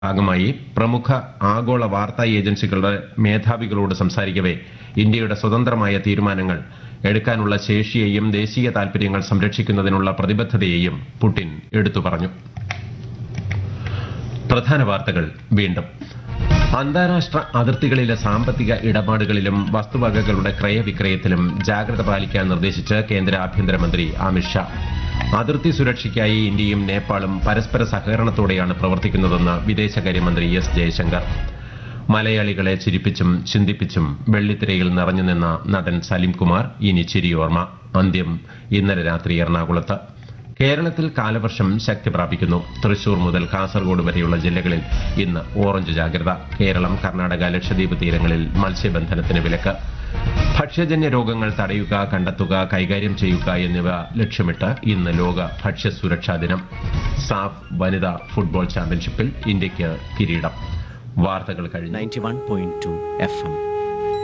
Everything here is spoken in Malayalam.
ഭാഗമായി പ്രമുഖ ആഗോള വാർത്താ ഏജൻസികളുടെ മേധാവികളോട് സംസാരിക്കവെ ഇന്ത്യയുടെ സ്വതന്ത്രമായ തീരുമാനങ്ങൾ എടുക്കാനുള്ള ശേഷിയെയും ദേശീയ താൽപര്യങ്ങൾ സംരക്ഷിക്കുന്നതിനുള്ള പ്രതിബദ്ധതയെയും പുടിൻ എടുത്തു പറഞ്ഞു പ്രധാന വാർത്തകൾ വീണ്ടും അന്താരാഷ്ട്ര അതിർത്തികളിലെ സാമ്പത്തിക ഇടപാടുകളിലും വസ്തുവകകളുടെ ക്രയവിക്രയത്തിലും ജാഗ്രത പാലിക്കാൻ നിർദ്ദേശിച്ച് കേന്ദ്ര ആഭ്യന്തരമന്ത്രി അമിത്ഷാ അതിർത്തി സുരക്ഷയ്ക്കായി ഇന്ത്യയും നേപ്പാളും പരസ്പര സഹകരണത്തോടെയാണ് പ്രവർത്തിക്കുന്നതെന്ന് വിദേശകാര്യമന്ത്രി എസ് ജയശങ്കർ മലയാളികളെ ചിരിപ്പിച്ചും ചിന്തിപ്പിച്ചും വെള്ളിത്തിരയിൽ നിറഞ്ഞുനിന്ന നടൻ സലിംകുമാർ ഇനി ചിരിയോർമ്മ അന്ത്യം ഇന്നലെ രാത്രി എറണാകുളത്ത് കേരളത്തിൽ കാലവർഷം ശക്തി പ്രാപിക്കുന്നു തൃശൂർ മുതൽ കാസർഗോഡ് വരെയുള്ള ജില്ലകളിൽ ഇന്ന് ഓറഞ്ച് ജാഗ്രത കേരളം കർണാടക ലക്ഷദ്വീപ് തീരങ്ങളിൽ മത്സ്യബന്ധനത്തിന് വിലക്ക് ഭക്ഷ്യജന്യ രോഗങ്ങൾ തടയുക കണ്ടെത്തുക കൈകാര്യം ചെയ്യുക എന്നിവ ലക്ഷ്യമിട്ട് ഇന്ന് ലോക ഭക്ഷ്യസുരക്ഷാ ദിനം സാഫ് വനിതാ ഫുട്ബോൾ ചാമ്പ്യൻഷിപ്പിൽ ഇന്ത്യയ്ക്ക് കിരീടം വാർത്തകൾ കഴിഞ്ഞു 91.2 FM.